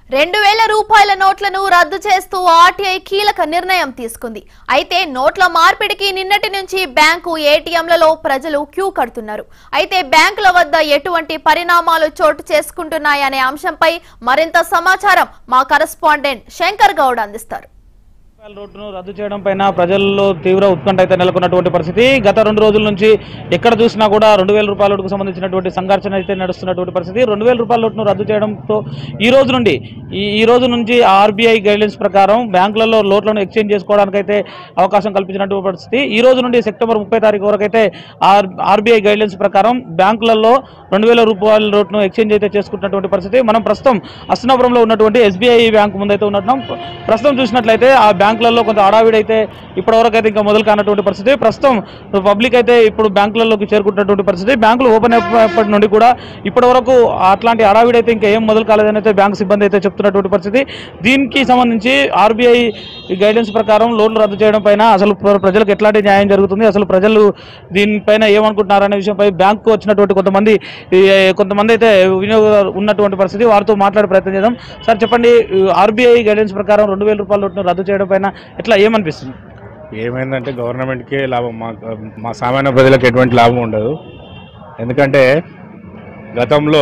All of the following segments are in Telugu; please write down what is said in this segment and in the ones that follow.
రెండు వేల రూపాయల నోట్లను రద్దు చేస్తూ ఆర్టీఐ కీలక నిర్ణయం తీసుకుంది అయితే నోట్ల మార్పిడికి నిన్నటి నుంచి బ్యాంకు ఏటీఎంలలో ప్రజలు క్యూ కడుతున్నారు అయితే బ్యాంకుల వద్ద ఎటువంటి పరిణామాలు చోటు చేసుకుంటున్నాయనే అంశంపై మరింత సమాచారం మా కరెస్పాండెంట్ శంకర్ గౌడ్ అందిస్తారు రూపాయల నోటును రద్దు చేయడం పైన ప్రజల్లో తీవ్ర ఉత్కంఠ అయితే నెలకొన్నటువంటి పరిస్థితి గత రెండు రోజుల నుంచి ఎక్కడ చూసినా కూడా రెండు వేల రూపాయల నోటుకు సంబంధించినటువంటి సంఘర్షణ అయితే నడుస్తున్నటువంటి పరిస్థితి రెండు వేల రూపాయల నోటును రద్దు చేయడంతో ఈ రోజు నుండి ఈ ఈ రోజు నుంచి ఆర్బీఐ గైడ్లైన్స్ ప్రకారం బ్యాంకులలో నోట్లను ఎక్స్చేంజ్ చేసుకోవడానికైతే అవకాశం కల్పించినటువంటి పరిస్థితి ఈ రోజు నుండి సెప్టెంబర్ ముప్పై తారీఖు వరకు అయితే ఆర్ ఆర్బీఐ గైడ్లైన్స్ ప్రకారం బ్యాంకులలో రెండు వేల రూపాయల నోట్ను ఎక్స్చేంజ్ అయితే చేసుకుంటున్నటువంటి పరిస్థితి మనం ప్రస్తుతం అస్నాపురంలో ఉన్నటువంటి ఎస్బీఐ బ్యాంకు ముందైతే ఉన్నట్టున్నాం ప్రస్తుతం చూసినట్లయితే ఆ బ్యాంకులలో కొంత హడావిడి అయితే ఇప్పటివరకు అయితే ఇంకా మొదలు కానటువంటి పరిస్థితి ప్రస్తుతం పబ్లిక్ అయితే ఇప్పుడు బ్యాంకులలోకి చేరుకుంటున్నటువంటి పరిస్థితి బ్యాంకులు ఓపెన్ అయినప్పటి నుండి కూడా ఇప్పటివరకు అట్లాంటి హడావిడి అయితే ఇంకా ఏం మొదలు కాలేదని అయితే బ్యాంకు సిబ్బంది అయితే చెప్తున్నటువంటి పరిస్థితి దీనికి సంబంధించి ఆర్బీఐ గైడెన్స్ ప్రకారం లోన్లు రద్దు చేయడం పైన అసలు ప్ర- ప్రజలకు ఎట్లాంటి న్యాయం జరుగుతుంది అసలు ప్రజలు దీనిపైన ఏమనుకుంటున్నారనే విషయంపై బ్యాంకు వచ్చినటువంటి కొంతమంది ఈ, కొంతమంది అయితే వినియోగ ఉన్నటువంటి పరిస్థితి వారితో మాట్లాడే ప్రయత్నం చేద్దాం సార్ చెప్పండి ఆర్బీఐ గైడెన్స్ ప్రకారం రెండు వేల రూపాయల నోట్ను రద్దు చేయడం పైన ఎట్లా ఏమనిపిస్తుంది ఏమైందంటే గవర్నమెంట్కే లాభం మా మా సామాన్య ప్రజలకు ఎటువంటి లాభం ఉండదు ఎందుకంటే గతంలో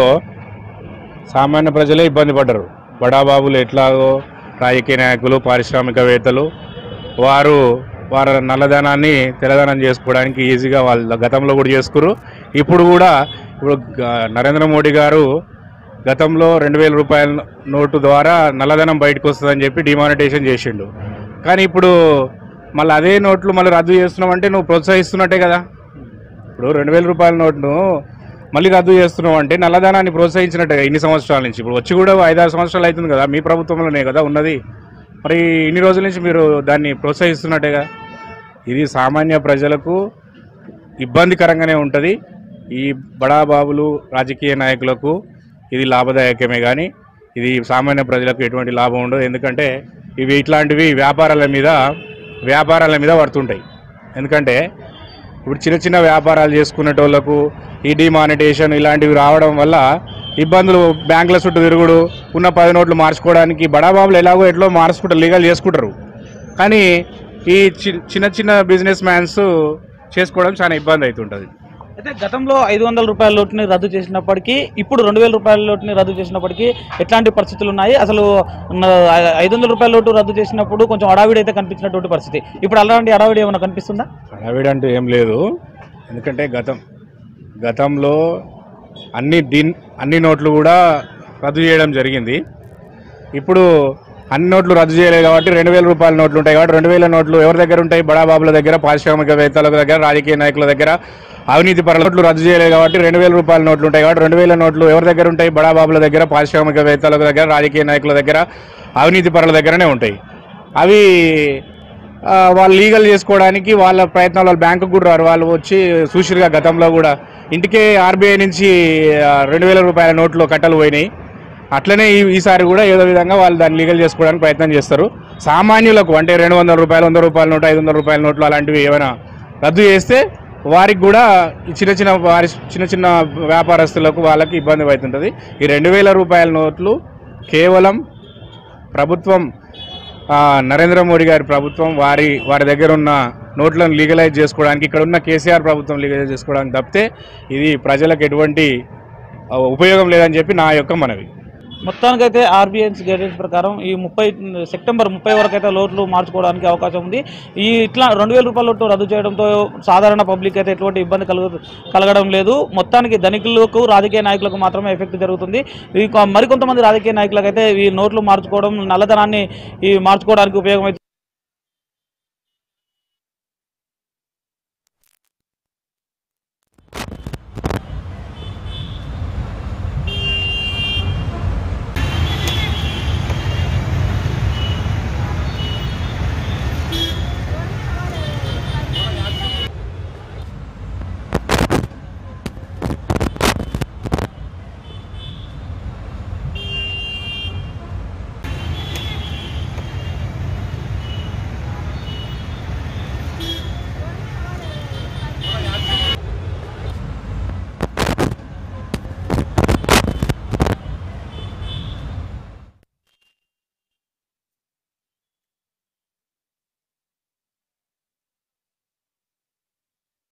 సామాన్య ప్రజలే ఇబ్బంది పడ్డారు బడాబాబులు ఎట్లాగో రాజకీయ నాయకులు పారిశ్రామికవేత్తలు వారు వారి నల్లధనాన్ని తెల్లధనం చేసుకోవడానికి ఈజీగా వాళ్ళ గతంలో కూడా చేసుకురు ఇప్పుడు కూడా ఇప్పుడు గ- నరేంద్ర మోడీ గారు గతంలో రెండు వేల రూపాయల నోటు ద్వారా నల్లధనం బయటకు వస్తుందని చెప్పి డిమానిటేషన్ చేసిండు కానీ ఇప్పుడు మళ్ళీ అదే నోట్లు మళ్ళీ రద్దు చేస్తున్నావు నువ్వు ప్రోత్సహిస్తున్నట్టే కదా ఇప్పుడు రెండు వేల రూపాయల నోట్ను మళ్ళీ రద్దు చేస్తున్నావు అంటే నల్లధనాన్ని ప్రోత్సహించినట్టే ఇన్ని సంవత్సరాల నుంచి ఇప్పుడు వచ్చి కూడా ఐదారు సంవత్సరాలు అవుతుంది కదా మీ ప్రభుత్వంలోనే కదా ఉన్నది మరి ఇన్ని రోజుల నుంచి మీరు దాన్ని ప్రోత్సహిస్తున్నట్టేగా ఇది సామాన్య ప్రజలకు ఇబ్బందికరంగానే ఉంటుంది ఈ బడాబాబులు రాజకీయ నాయకులకు ఇది లాభదాయకమే కానీ ఇది సామాన్య ప్రజలకు ఎటువంటి లాభం ఉండదు ఎందుకంటే ఇవి ఇట్లాంటివి వ్యాపారాల మీద వ్యాపారాల మీద పడుతుంటాయి ఎందుకంటే ఇప్పుడు చిన్న చిన్న వ్యాపారాలు చేసుకునేటోళ్లకు ఈ డిమానిటేషన్ ఇలాంటివి రావడం వల్ల ఇబ్బందులు బ్యాంకుల చుట్టూ తిరుగుడు ఉన్న పది నోట్లు మార్చుకోవడానికి బడాబాబులు ఎలాగో ఎట్లో మార్చుకుంటారు లీగల్ చేసుకుంటారు కానీ ఈ చి- చిన్న చిన్న బిజినెస్ మ్యాన్స్ చేసుకోవడం చాలా ఇబ్బంది అవుతుంటుంది అయితే గతంలో ఐదు వందల రూపాయల నోటుని రద్దు చేసినప్పటికీ ఇప్పుడు రెండు వేల రూపాయల నోటుని రద్దు చేసినప్పటికీ ఎట్లాంటి పరిస్థితులు ఉన్నాయి అసలు ఉన్న ఐదు వందల రూపాయల నోటు రద్దు చేసినప్పుడు కొంచెం హడావిడి అయితే కనిపించినటువంటి పరిస్థితి ఇప్పుడు అలాంటి హడావిడి ఏమైనా కనిపిస్తుందా హడావిడి అంటూ ఏం లేదు ఎందుకంటే గతం గతంలో అన్ని దీన్ అన్ని నోట్లు కూడా రద్దు చేయడం జరిగింది ఇప్పుడు అన్ని నోట్లు రద్దు చేయలేదు కాబట్టి రెండు వేల రూపాయల నోట్లు ఉంటాయి కాబట్టి రెండు వేల నోట్లు ఎవరి దగ్గర ఉంటాయి బడాబాబుల దగ్గర పారిశ్రామికవేత్తల దగ్గర రాజకీయ నాయకుల దగ్గర అవినీతి పరుల నోట్లు రద్దు చేయలేదు కాబట్టి రెండు వేల రూపాయల నోట్లు ఉంటాయి కాబట్టి రెండు వేల నోట్లు ఎవరి దగ్గర ఉంటాయి బడాబాబుల దగ్గర పారిశ్రామికవేత్తల దగ్గర రాజకీయ నాయకుల దగ్గర అవినీతి పరుల దగ్గరనే ఉంటాయి అవి ఆ, వాళ్ళు లీగల్ చేసుకోవడానికి వాళ్ళ ప్రయత్నాలు వాళ్ళు బ్యాంకుకు కూడా రారు వాళ్ళు వచ్చి చూసిరుగా గతంలో కూడా ఇంటికే ఆర్బీఐ నుంచి ఆ, రెండు వేల రూపాయల నోట్లు కట్టలు పోయినాయి అట్లనే ఈ ఈసారి కూడా ఏదో విధంగా వాళ్ళు దాన్ని లీగల్ చేసుకోవడానికి ప్రయత్నం చేస్తారు సామాన్యులకు అంటే రెండు వందల రూపాయలు వంద రూపాయల నోటు ఐదు వందల రూపాయల నోట్లు అలాంటివి ఏమైనా రద్దు చేస్తే వారికి కూడా ఈ చిన్న చిన్న వారి చిన్న చిన్న వ్యాపారస్తులకు వాళ్ళకి ఇబ్బంది అవుతుంటుంది ఈ రెండు వేల రూపాయల నోట్లు కేవలం ప్రభుత్వం ఆ, నరేంద్ర మోడీ గారి ప్రభుత్వం వారి వారి దగ్గర ఉన్న నోట్లను లీగలైజ్ చేసుకోవడానికి ఇక్కడ ఉన్న కేసీఆర్ ప్రభుత్వం లీగలైజ్ చేసుకోవడానికి తప్పితే ఇది ప్రజలకు ఎటువంటి ఆ, ఉపయోగం లేదని చెప్పి నా యొక్క మనవి మొత్తానికైతే ఆర్బీఐన్స్ గైడెన్స్ ప్రకారం ఈ ముప్పై సెప్టెంబర్ ముప్పై వరకు అయితే లోట్లు మార్చుకోవడానికి అవకాశం ఉంది ఈ ఇట్లా రెండు వేల రూపాయల లోటు రద్దు చేయడంతో సాధారణ పబ్లిక్ అయితే ఎటువంటి ఇబ్బంది కలుగు కలగడం లేదు మొత్తానికి ధనికులకు రాజకీయ నాయకులకు మాత్రమే ఎఫెక్ట్ జరుగుతుంది ఈ కొ- మరికొంతమంది రాజకీయ నాయకులకైతే ఈ నోట్లు మార్చుకోవడం నల్లధనాన్ని ఈ మార్చుకోవడానికి ఉపయోగం